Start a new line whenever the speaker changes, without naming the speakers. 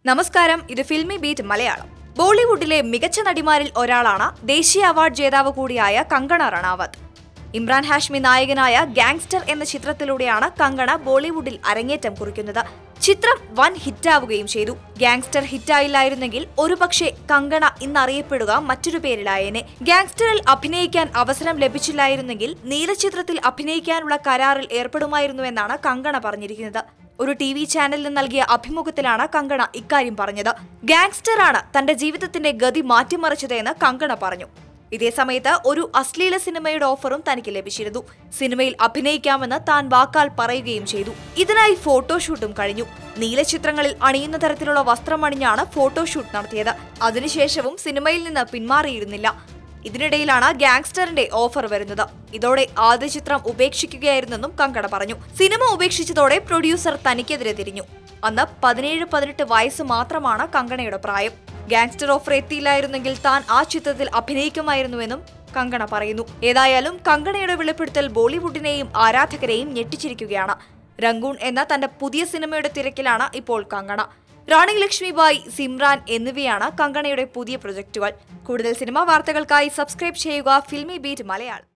നമസ്കാരം ഇത് filmy beat Malayalam ബോളിവുഡിലെ മികച്ച നടിമാരിൽ ഒരാളാണ് ദേശീയ അവാർഡ് ജേതാവ് കൂടിയായ കങ്കണ റണാവത്ത് ഇമ്രാൻ ഹാഷ്മി നായകനായ ഗാങ്സ്റ്റർ എന്ന ചിത്രത്തിലൂടെയാണ് കങ്കണ ബോളിവുഡിൽ അരങ്ങേറ്റം കുറിക്കുന്നത് ചിത്രം വൻ ഹിറ്റാവുകയും ചെയ്തു ഗാങ്സ്റ്റർ ഹിറ്റായില്ലായിരുന്നെങ്കിൽ ഒരുപക്ഷെ കങ്കണ ഇന്നറിയപ്പെടുക മറ്റൊരു പേരിലായേനെ ഗാങ്സ്റ്ററിൽ അഭിനയിക്കാൻ അവസരം ലഭിച്ചില്ലായിരുന്നെങ്കിൽ നീലചിത്രത്തിൽ അഭിനയിക്കാനുള്ള കരാറിൽ ഏർപ്പെടുമായിരുന്നുവെന്നാണ് കങ്കണ പറഞ്ഞിരിക്കുന്നത് ഒരു ടി വി ചാനലിന് നൽകിയ അഭിമുഖത്തിലാണ് കങ്കണ ഇക്കാര്യം പറഞ്ഞത് ഗാങ്സ്റ്ററാണ് തന്റെ ജീവിതത്തിന്റെ ഗതി മാറ്റിമറിച്ചത് എന്ന് കങ്കണ പറഞ്ഞു ഇതേ സമയത്ത് ഒരു അശ്ലീല സിനിമയുടെ ഓഫറും തനിക്ക് ലഭിച്ചിരുന്നു സിനിമയിൽ അഭിനയിക്കാമെന്ന് താൻ വാക്കാൽ പറയുകയും ചെയ്തു ഇതിനായി ഫോട്ടോഷൂട്ടും കഴിഞ്ഞു നീലചിത്രങ്ങളിൽ അണിയുന്ന തരത്തിലുള്ള വസ്ത്രം അണിഞ്ഞാണ് ഫോട്ടോഷൂട്ട് നടത്തിയത് അതിനുശേഷവും സിനിമയിൽ നിന്ന് പിന്മാറിയിരുന്നില്ല ഇതിനിടയിലാണ് ഗാങ്സ്റ്ററിന്റെ ഓഫർ വരുന്നത് ഇതോടെ ആദ്യ ചിത്രം ഉപേക്ഷിക്കുകയായിരുന്നെന്നും കങ്കണ പറഞ്ഞു സിനിമ ഉപേക്ഷിച്ചതോടെ പ്രൊഡ്യൂസർ തനിക്കെതിരെ തിരിഞ്ഞു അന്ന് പതിനേഴ് പതിനെട്ട് വയസ്സ് മാത്രമാണ് കങ്കണയുടെ പ്രായം ഗാങ്സ്റ്റർ ഓഫർ എത്തിയില്ലായിരുന്നെങ്കിൽ താൻ ആ ചിത്രത്തിൽ അഭിനയിക്കുമായിരുന്നുവെന്നും കങ്കണ പറയുന്നു ഏതായാലും കങ്കണയുടെ വെളിപ്പെടുത്തൽ ബോളിവുഡിനെയും ആരാധകരെയും ഞെട്ടിച്ചിരിക്കുകയാണ് രംഗൂൺ എന്ന തന്റെ പുതിയ സിനിമയുടെ തിരക്കിലാണ് ഇപ്പോൾ കങ്കണ റാണി ലക്ഷ്മിബായി സിമ്രാൻ എന്നിവയാണ് കങ്കണയുടെ പുതിയ പ്രൊജക്ടുകൾ കൂടുതൽ സിനിമാ വാർത്തകൾക്കായി സബ്സ്ക്രൈബ് ചെയ്യുക ഫിൽമി ബീറ്റ് മലയാളം